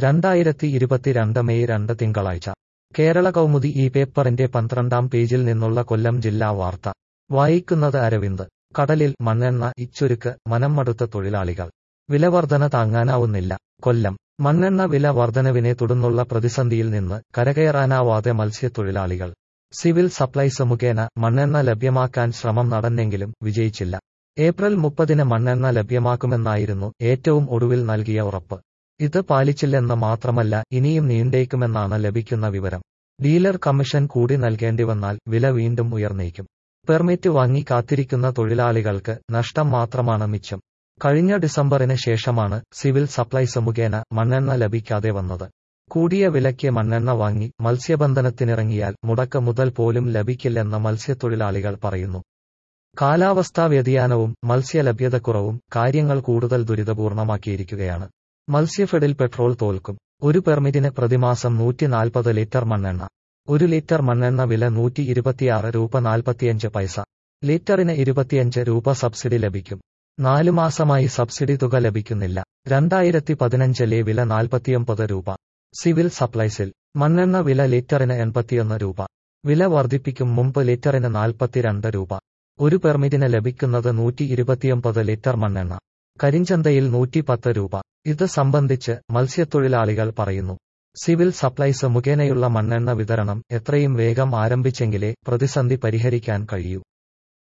രണ്ടായിരത്തി ഇരുപത്തിരണ്ട് മെയ് രണ്ട് തിങ്കളാഴ്ച കേരള കൗമുദി ഈ പേപ്പറിന്റെ പന്ത്രണ്ടാം പേജിൽ നിന്നുള്ള കൊല്ലം ജില്ലാ വാർത്ത വായിക്കുന്നത് അരവിന്ദ് കടലിൽ മണ്ണെണ്ണ ഇച്ചൊരുക്ക് മനം മടുത്ത തൊഴിലാളികൾ വിലവർധന താങ്ങാനാവുന്നില്ല കൊല്ലം മണ്ണെണ്ണ വില വർധനവിനെ തുടർന്നുള്ള പ്രതിസന്ധിയിൽ നിന്ന് കരകയറാനാവാതെ മത്സ്യത്തൊഴിലാളികൾ സിവിൽ സപ്ലൈസ് മുഖേന മണ്ണെണ്ണ ലഭ്യമാക്കാൻ ശ്രമം നടന്നെങ്കിലും വിജയിച്ചില്ല ഏപ്രിൽ മുപ്പതിന് മണ്ണെണ്ണ ലഭ്യമാക്കുമെന്നായിരുന്നു ഏറ്റവും ഒടുവിൽ നൽകിയ ഉറപ്പ് ഇത് പാലിച്ചില്ലെന്ന് മാത്രമല്ല ഇനിയും നീണ്ടേക്കുമെന്നാണ് ലഭിക്കുന്ന വിവരം ഡീലർ കമ്മീഷൻ കൂടി നൽകേണ്ടി വന്നാൽ വില വീണ്ടും ഉയർന്നേക്കും പെർമിറ്റ് വാങ്ങി കാത്തിരിക്കുന്ന തൊഴിലാളികൾക്ക് നഷ്ടം മാത്രമാണ് മിച്ചം കഴിഞ്ഞ ഡിസംബറിന് ശേഷമാണ് സിവിൽ സപ്ലൈസ് മുഖേന മണ്ണെണ്ണ ലഭിക്കാതെ വന്നത് കൂടിയ വിലയ്ക്ക് മണ്ണെണ്ണ വാങ്ങി മത്സ്യബന്ധനത്തിനിറങ്ങിയാൽ മുടക്ക് മുതൽ പോലും ലഭിക്കില്ലെന്ന് മത്സ്യത്തൊഴിലാളികൾ പറയുന്നു കാലാവസ്ഥാ വ്യതിയാനവും മത്സ്യലഭ്യതക്കുറവും കാര്യങ്ങൾ കൂടുതൽ ദുരിതപൂർണമാക്കിയിരിക്കുകയാണ് മത്സ്യഫെഡിൽ പെട്രോൾ തോൽക്കും ഒരു പെർമിറ്റിന് പ്രതിമാസം നൂറ്റി നാൽപ്പത് ലിറ്റർ മണ്ണെണ്ണ ഒരു ലിറ്റർ മണ്ണെണ്ണ വില നൂറ്റി ഇരുപത്തിയാറ് രൂപ നാൽപ്പത്തിയഞ്ച് പൈസ ലിറ്ററിന് ഇരുപത്തിയഞ്ച് രൂപ സബ്സിഡി ലഭിക്കും നാലു മാസമായി സബ്സിഡി തുക ലഭിക്കുന്നില്ല രണ്ടായിരത്തി പതിനഞ്ചിലെ വില നാൽപ്പത്തിയൊമ്പത് രൂപ സിവിൽ സപ്ലൈസിൽ മണ്ണെണ്ണ വില ലിറ്ററിന് എൺപത്തിയൊന്ന് രൂപ വില വർദ്ധിപ്പിക്കും മുമ്പ് ലിറ്ററിന് നാൽപ്പത്തിരണ്ട് രൂപ ഒരു പെർമിറ്റിന് ലഭിക്കുന്നത് നൂറ്റി ഇരുപത്തിയൊമ്പത് ലിറ്റർ മണ്ണെണ്ണ കരിഞ്ചന്തയിൽ നൂറ്റി പത്ത് രൂപ ഇത് സംബന്ധിച്ച് മത്സ്യത്തൊഴിലാളികൾ പറയുന്നു സിവിൽ സപ്ലൈസ് മുഖേനയുള്ള മണ്ണെണ്ണ വിതരണം എത്രയും വേഗം ആരംഭിച്ചെങ്കിലേ പ്രതിസന്ധി പരിഹരിക്കാൻ കഴിയൂ